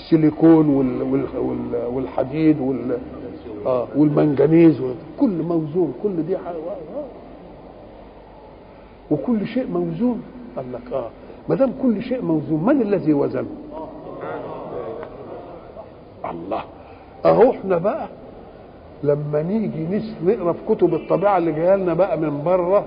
السيليكون وال وال وال والحديد وال اه والمنجنيز كل موزون كل دي حاجة وكل شيء موزون قال لك اه ما دام كل شيء موزون من الذي وزنه؟ الله اهو احنا بقى لما نيجي نقرا في كتب الطبيعه اللي جايه لنا بقى من بره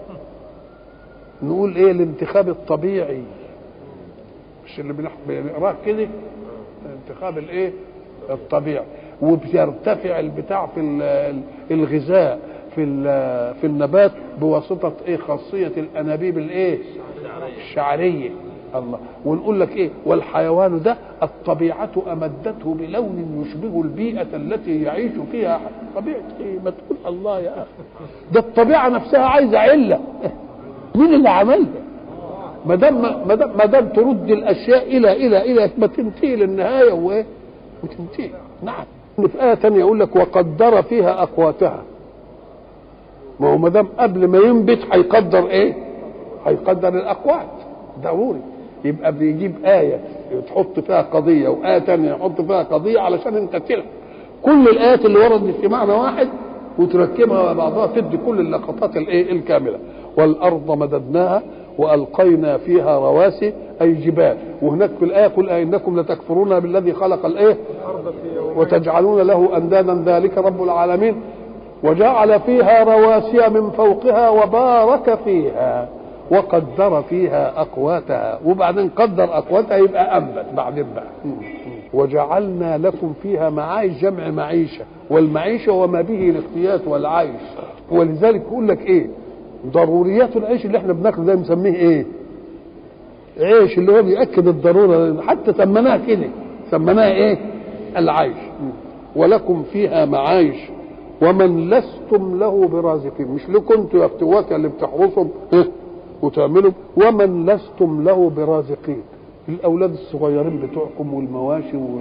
نقول ايه الانتخاب الطبيعي مش اللي بنقراه كده الانتخاب الايه الطبيعي وبيرتفع البتاع في الغذاء في في النبات بواسطه ايه خاصيه الانابيب الايه الشعريه الله ونقول لك ايه والحيوان ده الطبيعة أمدته بلون يشبه البيئة التي يعيش فيها طبيعة ايه ما تقول الله يا أخي ده الطبيعة نفسها عايزة علة مين اللي عملها ما دام ما دام ما دام ترد الاشياء الى الى الى ما تنتهي للنهايه وايه وتنتهي نعم في ايه ثانيه يقول لك وقدر فيها اقواتها ما هو ما دام قبل ما ينبت هيقدر ايه هيقدر الاقوات ضروري يبقى بيجيب آية تحط فيها قضية وآية ثانية يحط فيها قضية علشان أنت تلحق كل الآيات اللي وردت في معنى واحد وتركبها مع بعضها تدي كل اللقطات الايه الكاملة والأرض مددناها وألقينا فيها رواسي أي جبال وهناك في الآية قل أئنكم لتكفرون بالذي خلق الإيه وتجعلون له أندادا ذلك رب العالمين وجعل فيها رواسي من فوقها وبارك فيها وقدر فيها اقواتها وبعدين قدر اقواتها يبقى انبت بعدين بقى وجعلنا لكم فيها معايش جمع معيشه والمعيشه وما به الاختيات والعيش ولذلك يقول لك ايه ضروريات العيش اللي احنا بناكله ده مسميه ايه عيش اللي هو بيأكد الضرورة حتى سميناها كده سميناها ايه العيش ولكم فيها معايش ومن لستم له برازقين مش لكم انتوا يا افتوات اللي بتحرسهم إيه؟ وتعملوا ومن لستم له برازقين الاولاد الصغيرين بتوعكم والمواشي و...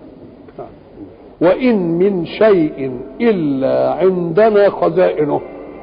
وان من شيء الا عندنا خزائنه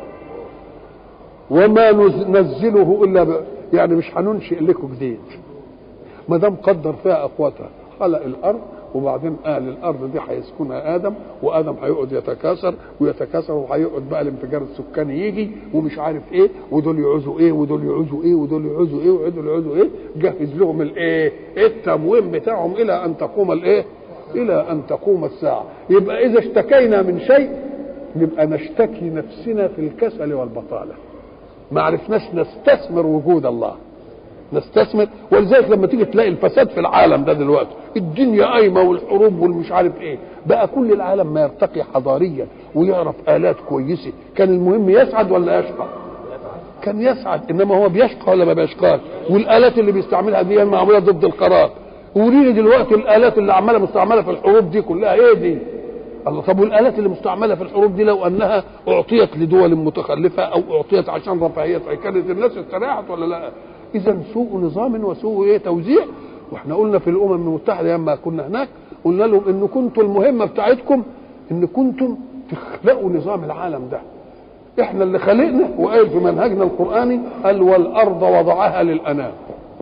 وما ننزله الا ب... يعني مش هننشئ لكم جديد ما دام قدر فيها اقواتها خلق الارض وبعدين قال الارض دي هيسكنها ادم وادم هيقعد يتكاثر ويتكاثر وهيقعد بقى الانفجار السكاني يجي ومش عارف ايه ودول يعوزوا ايه ودول يعوزوا ايه ودول يعوزوا ايه ودول يعوزوا ايه جهز لهم الايه التموين بتاعهم الى ان تقوم الايه الى ان تقوم الساعه يبقى اذا اشتكينا من شيء نبقى نشتكي نفسنا في الكسل والبطاله ما عرفناش نستثمر وجود الله نستثمر ولذلك لما تيجي تلاقي الفساد في العالم ده دلوقتي الدنيا قايمه والحروب والمش عارف ايه بقى كل العالم ما يرتقي حضاريا ويعرف الات كويسه كان المهم يسعد ولا يشقى كان يسعد انما هو بيشقى ولا ما بيشقاش والالات اللي بيستعملها دي معموله ضد القرار وريني دلوقتي الالات اللي عماله مستعمله في الحروب دي كلها ايه دي الله طب والالات اللي مستعمله في الحروب دي لو انها اعطيت لدول متخلفه او اعطيت عشان رفاهيه كانت الناس استريحت ولا لا اذا سوء نظام وسوء ايه توزيع واحنا قلنا في الامم المتحده لما كنا هناك قلنا لهم ان كنتوا المهمه بتاعتكم ان كنتم تخلقوا نظام العالم ده احنا اللي خلقنا وقال في منهجنا القراني قال والارض وضعها للانام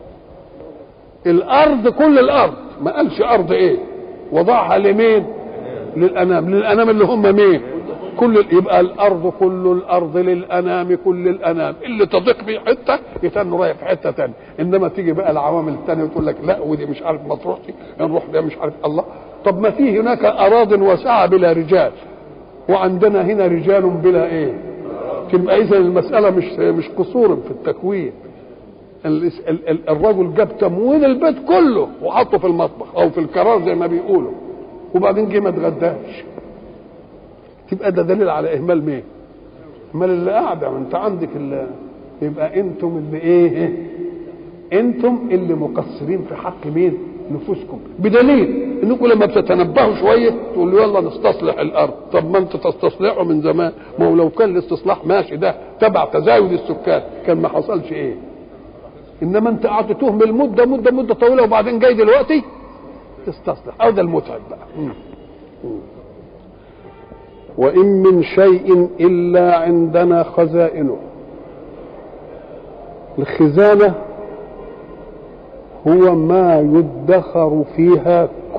الارض كل الارض ما قالش ارض ايه وضعها لمين للانام للانام اللي هم مين كل يبقى الارض كل الارض للانام كل الانام اللي تضيق بيه حته يتن رايح في حته ثانيه انما تيجي بقى العوامل الثانيه وتقول لك لا ودي مش عارف ما تروحش نروح ده مش عارف الله طب ما في هناك اراض واسعه بلا رجال وعندنا هنا رجال بلا ايه تبقى اذا المساله مش مش قصور في التكوين الرجل جاب تموين البيت كله وحطه في المطبخ او في الكرار زي ما بيقولوا وبعدين جه ما اتغداش تبقى ده دليل على اهمال مين؟ اهمال اللي قاعده ما انت عندك اللي يبقى انتم اللي ايه؟ انتم اللي مقصرين في حق مين؟ نفوسكم بدليل انكم لما بتتنبهوا شويه تقولوا يلا نستصلح الارض طب ما انت تستصلحه من زمان ما هو لو كان الاستصلاح ماشي ده تبع تزايد السكان كان ما حصلش ايه انما انت قعدت تهمل مده مده مده طويله وبعدين جاي دلوقتي تستصلح او ده المتعب بقى م. م. وإن من شيء إلا عندنا خزائنه الخزانة هو ما يدخر فيها